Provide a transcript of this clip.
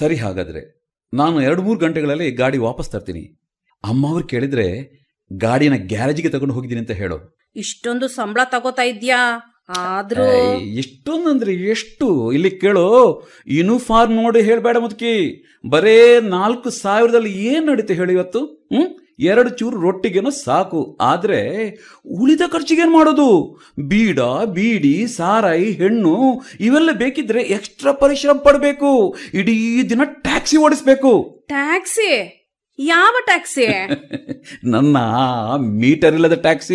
ಸರಿ ಹಾಗಾದ್ರೆ ನಾನು ಎರಡು ಮೂರು ಗಂಟೆಗಳಲ್ಲಿ ಗಾಡಿ ವಾಪಸ್ ತರ್ತೀನಿ ಅಮ್ಮ ಅವ್ರು ಕೇಳಿದ್ರೆ ಗಾಡಿನ ಗ್ಯಾರೇಜ್ಗೆ ತಗೊಂಡು ಹೋಗಿದ್ದೀನಿ ಅಂತ ಹೇಳು ಇಷ್ಟೊಂದು ಸಂಬಳ ತಗೋತಾ ಇದ್ಯಾ ಆದ್ರೂ ಏಯ್, ಎಷ್ಟೊಂದಂದ್ರೆ ಎಷ್ಟು ಇಲ್ಲಿ ಕೇಳು ಯೂನಿಫಾರ್ಮ್ ನೋಡಿ ಹೇಳ್ಬೇಡ ಮುದುಕಿ ಬರೇ ನಾಲ್ಕು ಸಾವಿರದಲ್ಲಿ ಏನ್ ನಡೀತೆ ಹೇಳಿ ಇವತ್ತು ಹ್ಮ್ ಎರಡು ಚೂರು ರೊಟ್ಟಿಗೇನೋ ಸಾಕು ಆದ್ರೆ ಉಳಿದ ಖರ್ಚಿಗೇನ್ ಮಾಡೋದು ಬೀಡ ಬೀಡಿ ಸಾರಾಯಿ ಹೆಣ್ಣು ಇವೆಲ್ಲ ಬೇಕಿದ್ರೆ ಎಕ್ಸ್ಟ್ರಾ ಪರಿಶ್ರಮ ಪಡಬೇಕು ಇಡೀ ದಿನ ಟ್ಯಾಕ್ಸಿ ಓಡಿಸ್ಬೇಕು ಟ್ಯಾಕ್ಸಿ ಯಾವ ಟ್ಯಾಕ್ಸಿ ನನ್ನ ಮೀಟರ್ ಇಲ್ಲದ ಟ್ಯಾಕ್ಸಿ